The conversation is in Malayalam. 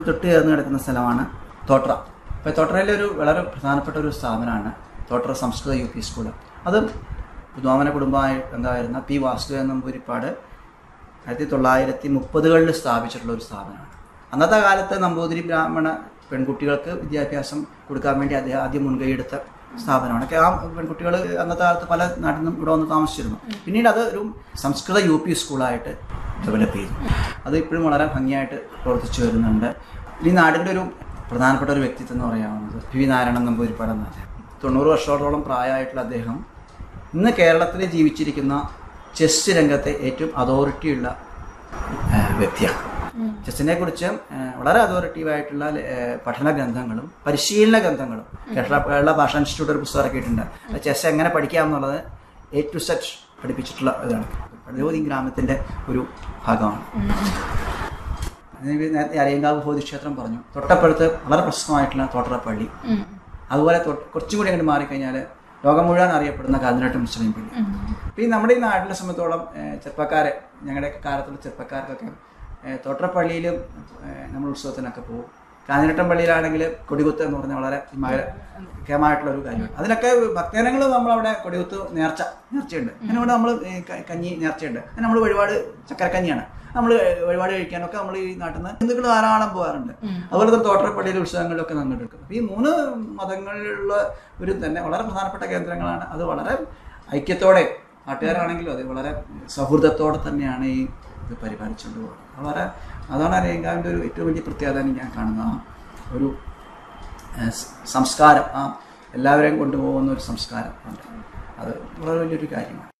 തൊട്ട് ചേർന്ന് കിടക്കുന്ന സ്ഥലമാണ് തോട്ര അപ്പോൾ തോട്രയിലെ ഒരു വളരെ പ്രധാനപ്പെട്ട ഒരു സ്ഥാപനമാണ് തോട്ര സംസ്കൃത യു പി സ്കൂൾ അത് പുതുവാമന കുടുംബമായി എന്തായിരുന്ന പി വാസുദേവൻ നമ്പൂരിപ്പാട് ആയിരത്തി തൊള്ളായിരത്തി മുപ്പതുകളിൽ സ്ഥാപിച്ചിട്ടുള്ള ഒരു സ്ഥാപനമാണ് അന്നത്തെ കാലത്ത് നമ്പൂതിരി ബ്രാഹ്മണ പെൺകുട്ടികൾക്ക് വിദ്യാഭ്യാസം കൊടുക്കാൻ വേണ്ടി അദ്ദേഹം ആദ്യം മുൻകൈയെടുത്ത സ്ഥാപനമാണ് ഒക്കെ ആ പെൺകുട്ടികൾ അന്നത്തെ കാലത്ത് പല നാട്ടിൽ നിന്നും ഇവിടെ വന്ന് താമസിച്ചിരുന്നു പിന്നീട് അത് ഒരു സംസ്കൃത യു പി സ്കൂളായിട്ട് ഡെവലപ്പ് ചെയ്തു അത് ഇപ്പോഴും വളരെ ഭംഗിയായിട്ട് പ്രവർത്തിച്ചു വരുന്നുണ്ട് ഈ നാടിൻ്റെ ഒരു പ്രധാനപ്പെട്ട ഒരു വ്യക്തിത്വം എന്ന് പറയാവുന്നത് പി വി നാരായണൻ നമ്പൂരിപ്പാട് എന്ന അദ്ദേഹം തൊണ്ണൂറ് വർഷത്തോളം പ്രായമായിട്ടുള്ള അദ്ദേഹം ഇന്ന് കേരളത്തിൽ ജീവിച്ചിരിക്കുന്ന ചെസ് രംഗത്തെ ഏറ്റവും അതോറിറ്റിയുള്ള ആ, വ്യക്തിയാണ് ചെസ്സിനെ കുറിച്ച് വളരെ അതോറിറ്റീവായിട്ടുള്ള ഏഹ്, പഠന ഗ്രന്ഥങ്ങളും പരിശീലന ഗ്രന്ഥങ്ങളും കേരള കേരള ഭാഷാ ഇൻസ്റ്റിറ്റ്യൂട്ട് ഒരു പുസ്തകം ഇറക്കിയിട്ടുണ്ട് അത് ചെസ് എങ്ങനെ പഠിക്കാം എന്നുള്ളത് എ ടു സെറ്റ് പഠിപ്പിച്ചിട്ടുള്ള ഇതാണ് പടയോതി ഗ്രാമത്തിൻ്റെ ഒരു ഭാഗമാണ് ഞാൻ നേരത്തെ അരിയങ്കാവ് ഭൗതിക്ഷേത്രം പറഞ്ഞു തൊട്ടപ്പുറത്ത് വളരെ പ്രശസ്തമായിട്ടുള്ള തോട്ടറപ്പള്ളി അതുപോലെ തൊട്ട് കുറച്ചും കൂടി അങ്ങോട്ട് മാറിക്കഴിഞ്ഞാൽ ലോകം മുഴുവൻ അറിയപ്പെടുന്ന കാഞ്ഞിരട്ട് മുസ്ലിം പള്ളി അപ്പോൾ ഈ നമ്മുടെ ഈ നാട്ടിലെ സംബന്ധിച്ചോളം ഏഹ്, ചെറുപ്പക്കാരെ ഞങ്ങളുടെയൊക്കെ കാലത്തുള്ള ചെറുപ്പക്കാർക്കൊക്കെ ഏഹ്, തോട്ടറപ്പള്ളിയിലും ഏഹ്, നമ്മൾ ഉത്സവത്തിനൊക്കെ പോകും കാഞ്ഞിരട്ടം പള്ളിയിലാണെങ്കിൽ കൊടികുത്ത് എന്ന് പറഞ്ഞാൽ വളരെ മുഖ്യമായിട്ടുള്ള ഒരു കാര്യമാണ് അതിനൊക്കെ ഭക്തജനങ്ങൾ നമ്മളവിടെ കൊടികുത്ത് നേർച്ച നേർച്ചയുണ്ട് അതിനോട് നമ്മൾ കഞ്ഞി നേർച്ചയുണ്ട് അതിന് നമ്മൾ വഴിപാട് ചക്കരക്കഞ്ഞിയാണ് നമ്മൾ വഴിപാട് കഴിക്കാനൊക്കെ നമ്മൾ ഈ നാട്ടിൽ നിന്ന് ഹിന്ദുക്കൾ ധാരാളം പോകാറുണ്ട് അതുപോലെ തന്നെ തോട്ടറപ്പള്ളിയിലെ ഉത്സവങ്ങളിലൊക്കെ പങ്കെടുക്കും അപ്പോൾ ഈ മൂന്ന് മതങ്ങളിലുള്ള ഒരു തന്നെ വളരെ പ്രധാനപ്പെട്ട കേന്ദ്രങ്ങളാണ് അത് വളരെ ഐക്യത്തോടെ നാട്ടുകാരാണെങ്കിലും അത് വളരെ സൗഹൃദത്തോടെ തന്നെയാണ് ഈ ഇത് പരിപാലിച്ചുകൊണ്ട് പോകുന്നത് വളരെ അതാണ് അരയങ്കാവിൻ്റെ ഒരു ഏറ്റവും വലിയ പ്രത്യേകത ഞാൻ കാണുന്നത് ആ ഒരു ഏഹ്, സ് സംസ്കാരം ആ എല്ലാവരെയും കൊണ്ടുപോകുന്ന ഒരു സംസ്കാരം ഉണ്ട് അത് വളരെ വലിയൊരു കാര്യമാണ്